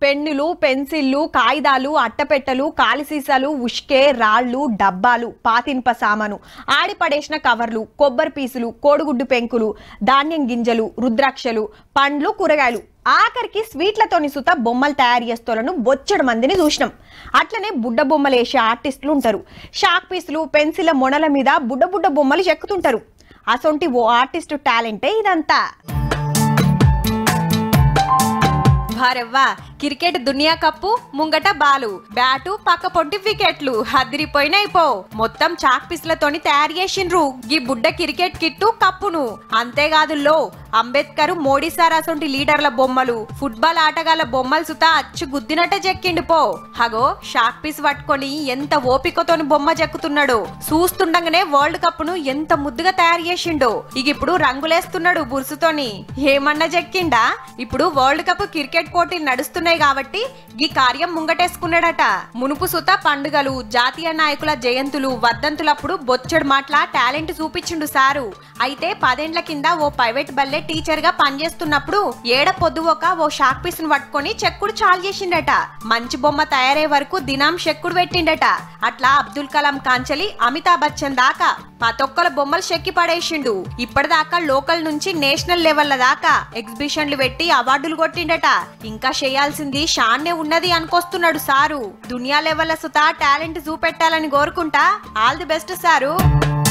పెన్నులు పెన్సిళ్ళు కాగితాలు అట్టపెట్టెలు కాలి సీసాలు ఉష్కే రాళ్ళు డబ్బాలు పాతిన్ప సామాను ఆడిపడేసిన కవర్లు కొబ్బరి పీసులు కోడిగుడ్డు పెంకులు ధాన్యం గింజలు రుద్రాక్షలు పండ్లు కూరగాయలు ఆఖరికి స్వీట్లతోని సుత బొమ్మలు తయారు చేస్తోలను బొచ్చడు మందిని చూసినాం అట్లనే బుడ్డ బొమ్మలు వేసే ఆర్టిస్టులు ఉంటారు షాక్ పీసులు పెన్సిల్ మొనల మీద బుడ్డ బుడ్డ బొమ్మలు చెక్కుతుంటారు అసొంటి ఓ ఆర్టిస్టు టాలెంటే ఇదంతా భారెవ్వా క్రికెట్ దునియా కప్పు ముంగట బాలు బ్యాటు పక్క పొంటి వికెట్లు హదిరిపోయినాయి పో మొత్తం చాక్ పీసులతోని తయారు చేసిండ్రు గీ బుడ్డ క్రికెట్ కిట్టు కప్పును అంతేకాదు లో అంబేద్కర్ మోడీ సార్ అసొంటి లీడర్ల బొమ్మలు ఫుట్బాల్ ఆటగాళ్ళ బొమ్మలు సుతా అచ్చు గుద్దినట్టే చెక్కిండు పో హగో షాక్ పీస్ పట్టుకొని ఎంత ఓపికతోని బొమ్మ చెక్కుతున్నాడు చూస్తుండగానే వరల్డ్ కప్ ను ఎంత ముద్దుగా తయారు చేసిండో ఇక ఇప్పుడు రంగులేస్తున్నాడు బురుసుతోని ఏమన్నా చెక్కిండా ఇప్పుడు వరల్డ్ కప్ క్రికెట్ పోటీలు నడుస్తున్నాయి కాబట్టి ఈ కార్యం ముంగటేసుకున్నాడట మునుపు సుత పండుగలు జాతీయ నాయకుల జయంతులు వర్ధంతులప్పుడు బొచ్చడు మాటల టాలెంట్ చూపించిండు సారు అయితే పదేండ్ల కింద ఓ ప్రైవేట్ బల్లే టీచర్ గా పనిచేస్తున్నప్పుడు ఏడ పొద్దువక ఓ షాక్ పీస్ ను పట్టుకొని చెక్కుడు చాలు చేసిండట మంచి బొమ్మ తయారయ్యే వరకు దినాం చెక్కుడు పెట్టిండట అట్లా అబ్దుల్ కలాం కాంచలి అమితాబ్ బచ్చన్ దాకా పతొక్కల బొమ్మలు చెక్కి పడేసిండు ఇప్పటిదాకా లోకల్ నుంచి నేషనల్ లెవెల్ దాకా ఎగ్జిబిషన్లు పెట్టి అవార్డులు కొట్టిండట ఇంకా చేయాల్సింది షాన్నే ఉన్నది అనుకొస్తున్నాడు సారు దునియా లెవెల్ సుతా టాలెంట్ చూపెట్టాలని కోరుకుంటా ఆల్ ది బెస్ట్ సారు